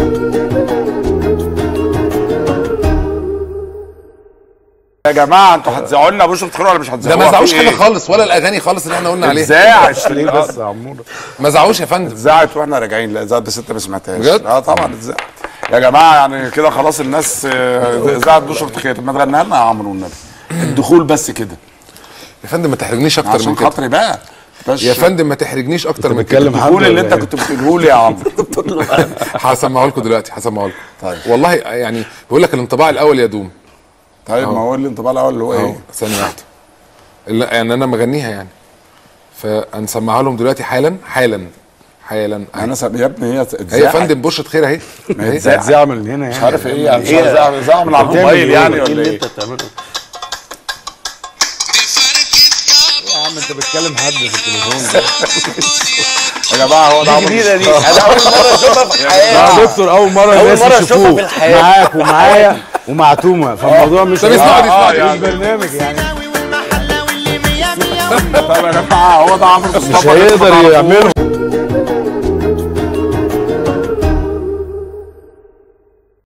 يا جماعه انتوا هتذيعوا لنا بشرة خير ولا مش ده هتذيعوا ما زعوش حاجه خالص ولا الاغاني خالص اللي احنا قلنا عليها ذاعت ليه بس يا عمور ما زعوش يا فندم اتذاعت واحنا راجعين لا ذاعت بس انت ما سمعتهاش بجد؟ اه طبعا اتذاعت يا جماعه يعني كده خلاص الناس آه، ذاعت بشرة خير ما تغنيها لنا يا عمرو والنبي الدخول بس كده يا فندم ما تحرجنيش اكتر من عشان كده خاطري بقى بس يا فندم ما تحرجنيش اكتر من كده بتكلم حد الدخول اللي ولا انت إيه؟ كنت بتقوله لي يا عمرو هسمعه لكم دلوقتي هسمعه لكم طيب. والله يعني بقول لك الانطباع الاول يدوم طيب ما هو اللي انطباع الاول اللي هو اهو ايه ثانيه واحده لا يعني انا مغنيها يعني فهنسمعها لهم دلوقتي حالا حالا حالا انا سب... يا ابني هي هي اتذاعت. يا فندم بشرة خير اهي اهي. اتذاعت. هتذاع من هنا يعني مش عارف ايه يعني مش إيه؟ عارف ذاع من على الموبايل يعني ايه ولا اللي ايه انت بتعمله يا عم انت بتكلم حد في التليفون يا جماعه هو ده عمرو جديده دي انا اول مره اشوفها في الحياه يا دكتور اول مره أول الناس مرة أشوفها يشوفوك في الحياة. معاك ومعايا ومع تومه فالموضوع مش طب اسمعوا دي، اسمعوا دي. مش برنامج يعني طب يا جماعه هو ده عمرو مش مصطفى هيقدر يعمله